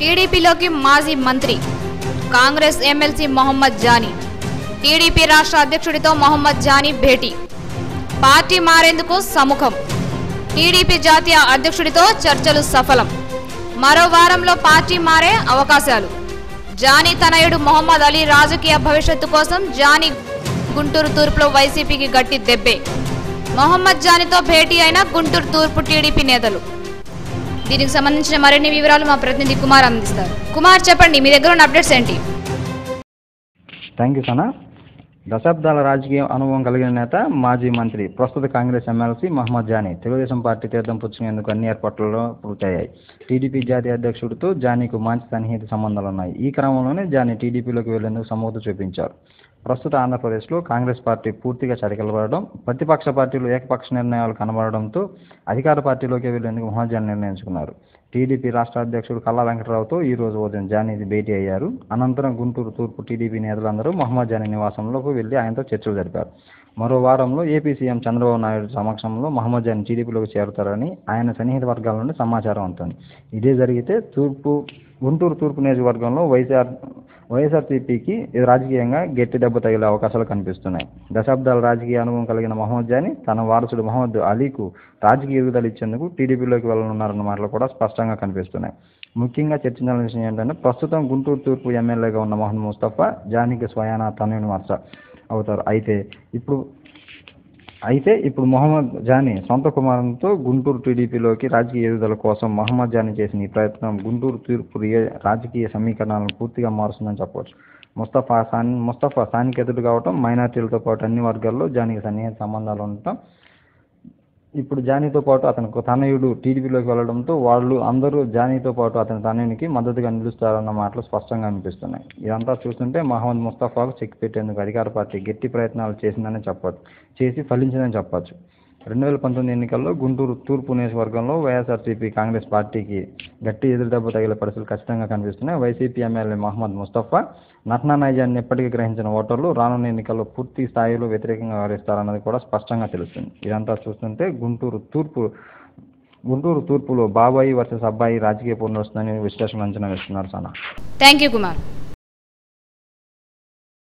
టీడీపీలోకి మాజీ మంత్రి కాంగ్రెస్ ఎమ్మెల్సీ మొహమ్మద్ జానీ టీడీపీ రాష్ట్ర అధ్యక్షుడితో మొహమ్మద్ జానీ భేటీ పార్టీ మారేందుకు సముఖం టీడీపీ జాతీయ అధ్యక్షుడితో చర్చలు సఫలం మరో వారంలో పార్టీ మారే అవకాశాలు జానీ తనయుడు మొహమ్మద్ అలీ రాజకీయ భవిష్యత్తు కోసం జానీ గుంటూరు తూర్పులో వైసీపీకి గట్టి దెబ్బే మొహమ్మద్ జానీతో భేటీ అయిన గుంటూరు తూర్పు టీడీపీ నేతలు దీనికి సంబంధించిన మరిన్ని వివరాలు మా ప్రతినిధి కుమార్ అందిస్తారు కుమార్ చెప్పండి మీ దగ్గర ఉన్న అప్డేట్స్ ఏంటి థ్యాంక్ యూ సనా దశాబ్దాల రాజకీయ అనుభవం కలిగిన నేత మాజీ మంత్రి ప్రస్తుత Congress MLC Mohammed Johnny Telugu Desam party తీర్థం పుచ్చుకునేందుకు అన్ని ఏర్పాట్లలో పూర్తయ్యాయి టీడీపీ జాతీయ అధ్యక్షుడితో జానీకు మంచి సన్నిహిత సంబంధాలు ఉన్నాయి ఈ క్రమంలోనే జానీ టీడీపీలోకి వెళ్లేందుకు సమూహత చూపించారు ప్రస్తుత ఆంధ్రప్రదేశ్లో కాంగ్రెస్ పార్టీ పూర్తిగా చతికిలబడడం ప్రతిపక్ష పార్టీలు ఏకపక్ష నిర్ణయాలు కనబడడంతో అధికార పార్టీలోకి వెళ్లేందుకు మహమ్మద్ జానీ నిర్ణయించుకున్నారు టీడీపీ రాష్ట్ర అధ్యక్షుడు కల్లా వెంకటరావుతో ఈ రోజు ఉదయం జానీ భేటీ అయ్యారు అనంతరం గుంటూరు తూర్పు టీడీపీ నేతలందరూ మహమ్మద్ జానీ నివాసంలోకి వెళ్లి ఆయనతో చర్చలు జరిపారు మరో వారంలో ఏపీ సీఎం చంద్రబాబు నాయుడు సమక్షంలో మహమ్మద్ జానీ టీడీపీలోకి చేరుతారని ఆయన సన్నిహిత వర్గాల నుండి సమాచారం అందుతుంది ఇదే జరిగితే తూర్పు గుంటూరు తూర్పు నియోజకవర్గంలో వైఎస్ఆర్ వైఎస్ఆర్సీపీకి ఇది రాజకీయంగా గట్టి దెబ్బ తగిలే అవకాశాలు కనిపిస్తున్నాయి దశాబ్దాల రాజకీయ అనుభవం కలిగిన మహమ్మద్ జానీ తన వారసుడు మహమ్మద్ అలీకు రాజకీయ ఎదుగుదల ఇచ్చేందుకు టీడీపీలోకి వెళ్ళనున్నారన్న మాటలు కూడా స్పష్టంగా కనిపిస్తున్నాయి ముఖ్యంగా చర్చించాల్సిన విషయం ఏంటంటే ప్రస్తుతం గుంటూరు తూర్పు ఎమ్మెల్యేగా ఉన్న మహమ్మద్ ముస్తఫా జానీకి స్వయాన తనయుని వరుస అవుతారు అయితే ఇప్పుడు అయితే ఇప్పుడు మొహమ్మద్ జానీ సొంత కుమారునితో గుంటూరు టీడీపీలోకి రాజకీయ ఎదుగుదల కోసం మహమ్మద్ జానీ చేసిన ఈ ప్రయత్నం గుంటూరు తూర్పు రియ- రాజకీయ సమీకరణాలను పూర్తిగా మారుస్తుందని చెప్పవచ్చు ముస్తఫా సాన్ ముస్తఫా స్థానికేతుడు కావటం మైనార్టీలతో పాటు అన్ని వర్గాల్లో జానీకి సన్నిహిత సంబంధాలు ఉండటం ఇప్పుడు జానీతో పాటు అతని తనయుడు టీడీపీలోకి వెళ్ళడంతో వాళ్ళు అందరూ జానీతో పాటు అతని తనయునికి మద్దతుగా నిలుస్తారన్న మాటలు స్పష్టంగా అనిపిస్తున్నాయి ఇదంతా చూస్తుంటే మహమ్మద్ ముస్తఫాకు చెక్ పెట్టేందుకు అధికార పార్టీ గట్టి ప్రయత్నాలు చేసిందని చెప్పొచ్చు చేసి ఫలించిందని చెప్పొచ్చు రెండు వేల పంతొమ్మిది ఎన్నికల్లో గుంటూరు తూర్పు నియోజకవర్గంలో వైఎస్ఆర్సీపీ కాంగ్రెస్ పార్టీకి గట్టి ఎదురుదెబ్బ తగిలే పరిస్థితులు ఖచ్చితంగా కనిపిస్తున్నాయి వైసీపీ ఎమ్మెల్యే మహమ్మద్ ముస్తఫా నటనా నైజాన్ని ఎప్పటికీ గ్రహించిన ఓటర్లు రానున్న ఎన్నికల్లో పూర్తి స్థాయిలో వ్యతిరేకంగా వ్యవహరిస్తారన్నది కూడా స్పష్టంగా తెలుస్తుంది ఇదంతా చూస్తుంటే గుంటూరు తూర్పు గుంటూరు తూర్పులో బాబాయి వర్సెస్ అబ్బాయి రాజకీయ పూర్ణ వస్తుందని విశ్లేషణ అంచనా వేస్తున్నారు సనా థ్యాంక్ యూ కుమార్